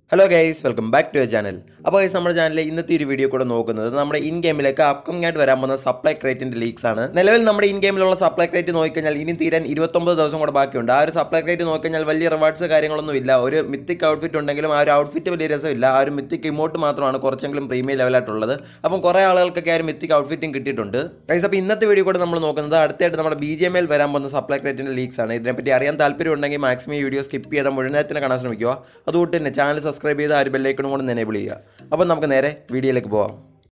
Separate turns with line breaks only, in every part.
hello guys welcome back to channel അപ്പോൾ guys നമ്മുടെ ചാനലിൽ ഇന്നത്തെ ഒരു വീഡിയോ കൂടെ നോക്കുന്നത് നമ്മുടെ ഇൻ ഗെയിമിലേക്ക് അപ്കമിംഗ് ആയിട്ട് വരാൻ പോകുന്ന സപ്ലൈ ക്രേറ്റിന്റെ ലീക്സ് ആണ് നിലവിൽ നമ്മുടെ ഇൻ ഗെയിമിലുള്ള സപ്ലൈ ക്രേറ്റ് നോക്കിക്കഴിഞ്ഞാൽ ഇനി തീരാൻ ഇരുപത്തൊമ്പത് ദിവസം കൂടെ ബാക്കിയുണ്ട് ആ ഒരു സപ്ലൈ ക്രേറ്റ് നോക്കിക്കഴിഞ്ഞാൽ വലിയ റിവാർഡ്സ് കാര്യങ്ങളൊന്നും ഇല്ല ഒരു മിത്തിക് ഔട്ട്ഫിറ്റ് ഉണ്ടെങ്കിലും ആ ഒരു ഔട്ട്ഫിറ്റ് വലിയ രസമില്ല ആ ഒരു മിത്തിക് ഇമോട്ട് മാത്രമാണ് കുറച്ചെങ്കിലും പ്രീമിയം ലെവലായിട്ടുള്ളത് അപ്പം കുറേ ആളുകൾക്കൊക്കെ ആ ഒരു മിത്തിക് ഔട്ട്ഫിറ്റും കിട്ടിയിട്ടുണ്ട് ഗൈസ് അപ്പോൾ ഇന്നത്തെ വീഡിയോ കൂടെ നമ്മൾ നോക്കുന്നത് അടുത്തായിട്ട് നമ്മുടെ ബി ജി എം എൽ വരാൻ പോകുന്ന സപ്ലൈ ക്രേറ്റിന്റെ ലീക്സ് ആണ് ഇതിനെപ്പറ്റി അറിയാൻ താല്പര്യം ഉണ്ടെങ്കിൽ മാക്സിമം ഈ വീഡിയോ സ്കിപ്പ് ചെയ്താൽ മുഴുവൻ നേരത്തിന് കാണാൻ ശ്രമിക്കുക അതുകൊണ്ട് തന്നെ ചാനൽ സബ്സ്ക്രൈബ് ചെയ്ത് ആ ഒരു ബെല്ലൈക്കണും കൂടെ എനേബിൾ ചെയ്യുക അപ്പോൾ നമുക്ക് നേരെ വീഡിയോയിലേക്ക് പോകാം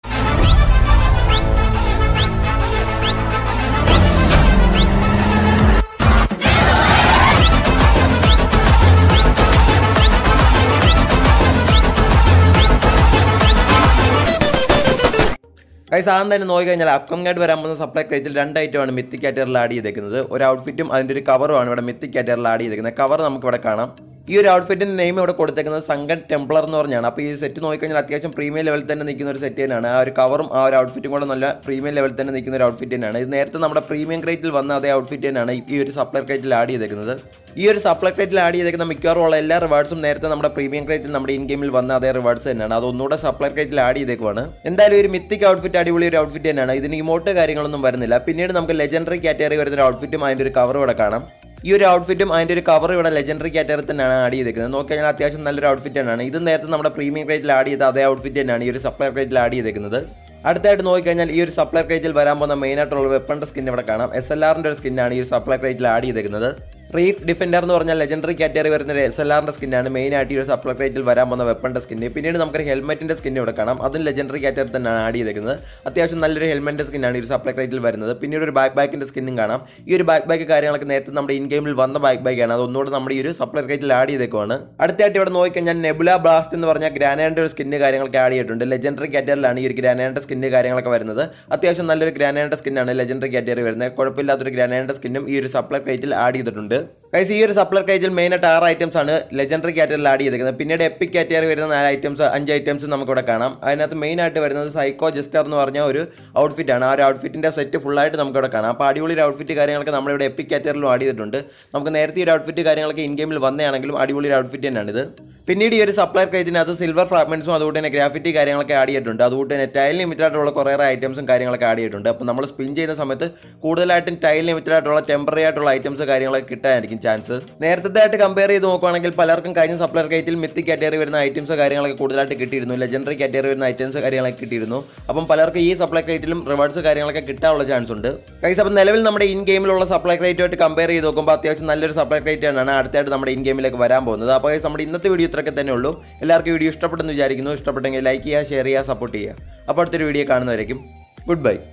കൈസ് ആദ്യം തന്നെ നോക്കി കഴിഞ്ഞാൽ അപ്കമിംഗ് ആയിട്ട് വരാൻ പോകുന്ന സപ്ലൈ ക്രേറ്റിൽ രണ്ട് ഐറ്റമാണ് മിത്തി കാറ്ററിൽ ആഡ് ചെയ്തേക്കുന്നത് ഒരു ഔട്ട്ഫിറ്റും അതിൻ്റെ ഒരു കവറുമാണ് ഇവിടെ മിത്തി കാറ്ററിൽ ആഡ് ചെയ്തേക്കുന്നത് കവർ നമുക്ക് ഇവിടെ കാണാം ഈ ഒരു ഔട്ട്ഫിറ്റിൻ്റെ നെയിം ഇവിടെ കൊടുത്തേക്കുന്നത് സംഗൻ ടെംപ്ലർ എന്ന് പറഞ്ഞാണ് അപ്പോൾ ഈ സെറ്റ് നോക്കിക്കഴിഞ്ഞാൽ അത്യാവശ്യം പ്രീമിയം ലെവലിൽ തന്നെ നിൽക്കുന്ന ഒരു സെറ്റ് തന്നെയാണ് ആ ഒരു കവറും ആ ഒരു ഔട്ട്ഫിറ്റും കൂടെ നല്ല പ്രീമിയം ലെവലിൽ തന്നെ നിൽക്കുന്ന ഒരു ഔട്ട്ഫിറ്റ് തന്നെയാണ് ഇത് നേരത്തെ നമ്മുടെ പ്രീമിയം ക്രേറ്റിൽ വന്ന അതേ ഔട്ട്ഫിറ്റ് തന്നെയാണ് ഈ ഒരു സപ്ലൈ ക്രേറ്റിൽ ആഡ് ചെയ്തേക്കുന്നത് ഈ ഒരു സപ്ലൈ ക്രേറ്റിൽ ആഡ് ചെയ്തേക്കുന്ന മിക്കവാറും ഉള്ള എല്ലാ റിവാർഡ്സും നേരത്തെ നമ്മുടെ പ്രീമിയം ക്രേറ്റിൽ നമ്മുടെ ഇൻ ഗെയിമിൽ വന്ന അതേ റിവാർഡ്സ് തന്നെയാണ് അത് ഒന്നുകൂടെ സപ്ലൈ ക്രേറ്റിൽ ആഡ് ചെയ്തേക്കുവാണ് എന്തായാലും ഒരു മിത്തിക് ഔട്ട്ഫിറ്റ് അടിപൊളി ഒരു ഔട്ട്ഫിറ്റ് തന്നെയാണ് ഇതിന് ഇമോട്ട് കാര്യങ്ങളൊന്നും വരുന്നില്ല പിന്നീട് നമുക്ക് ലെജൻഡറി കാറ്റഗറി വരുന്ന ഒരു ഔട്ട്ഫിറ്റും അതിൻ്റെ ഒരു കവർ ഇവിടെ കാണാം ഈ ഒരു ഔട്ട്ഫിറ്റും അതിൻ്റെ ഒരു കവർ ഇവിടെ ലെജൻഡറി കാറ്റഗറി തന്നെയാണ് ആഡ് ചെയ്തേക്കുന്നത് നോക്കി കഴിഞ്ഞാൽ അത്യാവശ്യം നല്ലൊരു ഔട്ട്ഫിറ്റ് തന്നെയാണ് ഇത് നേരത്തെ നമ്മുടെ പ്രീമിയം ക്രേറ്റിൽ ആഡ് ചെയ്ത അതേ ഔട്ട്ഫിറ്റ് തന്നെയാണ് ഈ ഒരു സപ്ലൈ ക്രേറ്റിൽ ആഡ് ചെയ്തേക്കുന്നത് അടുത്തായിട്ട് നോക്കിക്കഴിഞ്ഞാൽ ഈ ഒരു സപ്ലൈ ക്രേറ്റിൽ വരാൻ പോകുന്ന മെയിൻ ആയിട്ടുള്ള വെപ്പണിൻ്റെ സ്കിൻ ഇവിടെ കാണാം എസ് എൽ ആറിൻ്റെ ഒരു സ്കിന്നാണ് ഈ ഒരു സപ്ലൈ ക്രേറ്റിൽ ആഡ് ചെയ്തേക്കുന്നത് റീഫ് ഡിഫൻഡർ എന്ന് പറഞ്ഞാൽ ലെജൻഡറി കാറ്റഗറി വരുന്ന ഒരു എസ് എൽ ആറിൻ്റെ സ്കിന്നാണ് മെയിൻ ആയിട്ട് ഈ ഒരു സപ്ലൈ ക്രേറ്റിൽ വരാൻ പോകുന്ന വെപ്പണിൻ്റെ സ്കിന്ന് പിന്നീട് നമുക്കൊരു ഹെൽമെറ്റിൻ്റെ സ്കിൻ ഇവിടെ കാണാം അതും ലെജൻഡറി കാറ്റഗറി തന്നെയാണ് ആഡ് ചെയ്തേക്കുന്നത് അത്യാവശ്യം നല്ലൊരു ഹെൽമെറ്റിൻ്റെ സ്കിന്നാണ് ഈ ഒരു സപ്ലൈ ക്രേറ്റിൽ വരുന്നത് പിന്നീട് ഒരു ബാക്ക് ബാക്കിൻ്റെ സ്കിന്നും കാണാം ഈ ഒരു ബാക്ക് ബാക്ക് കാര്യങ്ങളൊക്കെ നേരത്തെ നമ്മുടെ ഇൻ ഗെയിമിൽ വന്ന ബാക്ക് ബാക്കാണ് അത് ഒന്നുകൂടെ നമ്മുടെ ഈ ഒരു സപ്ലൈ ക്രേറ്റിൽ ആഡ് ചെയ്തേക്കുവാണ് അടുത്തായിട്ട് ഇവിടെ നോക്കിക്കഴിഞ്ഞാൽ നെബുല ബ്ലാസ്റ്റ് എന്ന് പറഞ്ഞാൽ ഗ്രാനേഡിൻ്റെ ഒരു സ്കിന്ന് കാര്യങ്ങളൊക്കെ ആഡ് ചെയ്തിട്ടുണ്ട് ലെജൻഡറി കാറ്റഗറിലാണ് ഈ ഒരു ഗ്രാനേഡിൻ്റെ സ്കിന്ന് കാര്യങ്ങളൊക്കെ വരുന്നത് അത്യാവശ്യം നല്ലൊരു ഗ്രാനേഡിൻ്റെ സ്കിന്നാണ് ലെജൻഡറി കാറ്റഗറി വരുന്നത് കുഴപ്പമില്ലാത്തൊരു ഗ്രാനേഡിൻ്റെ സ്കിന്നും ഈ ഒരു സപ്ലൈ ക്രേറ്റിൽ ആഡ് ചെയ്തിട്ടുണ്ട് ഗൈസ് ഈ ഒരു സപ്ലൈ ക്രേറ്റിൽ മെയിനായിട്ട് ആറ് ഐറ്റംസ് ആണ് ലെജൻഡറി കാറ്റഗറിയിൽ ആഡ് ചെയ്തിരിക്കുന്നത് പിന്നീട് എപ്പിക് കാറ്റഗറി വരുന്ന നാല് ഐറ്റംസ് അഞ്ച് ഐറ്റംസ് നമുക്കിവിടെ കാണാം അതിനകത്ത് മെയിൻ ആയിട്ട് വരുന്നത് സൈക്കോ ജസ്റ്റർ എന്ന് പറഞ്ഞ ഒരു ഔട്ട്ഫിറ്റ് ആണ് ആ ഒരു ഔട്ട്ഫിറ്റിൻ്റെ സെറ്റ് ഫുള്ളായിട്ട് നമുക്കിവിടെ കാണാം അപ്പോൾ അടിപൊളി ഒരു ഔട്ട്ഫിറ്റ് കാര്യങ്ങളൊക്കെ നമ്മളിവിടെ എപ്പിക് കാറ്റഗറിയിലും ആഡ് ചെയ്തിട്ടുണ്ട് നമുക്ക് നേരത്തെ ഈ ഒരു ഔട്ട്ഫിറ്റ് കാര്യങ്ങളൊക്കെ ഇൻ ഗെയിമിൽ വന്നതാണെങ്കിലും അടിപൊളി ഒരു ഔട്ട്ഫിറ്റ് തന്നെയാണിത് പിന്നീട് ഈ ഒരു സപ്ലൈ ക്രേറ്റിനകത്ത് സിൽവർ ഫ്രാഗ്മെൻസും അതുകൊണ്ട് തന്നെ ഗ്രാഫിറ്റി കാര്യങ്ങളൊക്കെ ആഡ് ചെയ്തിട്ടുണ്ട് അതുകൊണ്ട് തന്നെ ടൈൽ ലിമിറ്റഡ് ആയിട്ടുള്ള കുറേ ഐറ്റംസും കാര്യങ്ങളൊക്കെ ആഡ് ചെയ്തിട്ടുണ്ട് അപ്പോൾ നമ്മൾ സ്പിൻ ചെയ്യുന്ന സമയത്ത് കൂടുതലായിട്ടും ടൈൽ ലിമിറ്റഡ് ആയിട്ടുള്ള ടെമ്പററി ആയിട്ടുള്ള ഐറ്റംസ് കാര്യങ്ങളൊക്കെ കിട്ടാനായിരിക്കും ചാൻസ് നേരത്തെ ആയിട്ട് കമ്പയർ ചെയ്ത് നോക്കുവാണെങ്കിൽ പലർക്കും കഴിഞ്ഞ സപ്ലൈ ക്രേറ്റിൽ മിത്തി കാറ്റഗറി വരുന്ന ഐറ്റംസ് കാര്യങ്ങളൊക്കെ കൂടുതലായിട്ട് കിട്ടിയിരുന്നു ലെജൻഡറി കാറ്റഗറി വരുന്ന ഐറ്റംസ് കാര്യങ്ങളൊക്കെ കിട്ടിയിരുന്നു അപ്പം പലർക്കും ഈ സപ്ലൈ ക്രേറ്റിലും റിവാർഡ്സ് കാര്യങ്ങളൊക്കെ കിട്ടാനുള്ള ചാൻസ് ഉണ്ട് കൈസ് അപ്പം നിലവിൽ നമ്മുടെ ഇൻ ഗെയിമിലുള്ള സപ്ലൈ ക്രേറ്റുമായിട്ട് കമ്പയർ ചെയ്ത് നോക്കുമ്പോൾ അത്യാവശ്യം നല്ലൊരു സപ്ലൈ ക്രേറ്റ് ആണ് അടുത്തായിട്ട് നമ്മുടെ ഇൻ ഗെയിമിലേക്ക് വരാൻ പോകുന്നത് അപ്പോൾ guys, നമ്മുടെ ഇന്നത്തെ വീഡിയോ ഇത്രയൊക്കെ തന്നെ ഉള്ളൂ എല്ലാവർക്കും വീഡിയോ ഇഷ്ടപ്പെട്ടെന്ന് വിചാരിക്കുന്നു ഇഷ്ടപ്പെട്ടെങ്കിൽ ലൈക്ക് ചെയ്യുക ഷെയർ ചെയ്യുക സപ്പോർട്ട് ചെയ്യുക അപ്പോൾ അടുത്തൊരു വീഡിയോ കാണുന്നവരേക്കും ഗുഡ് ബൈ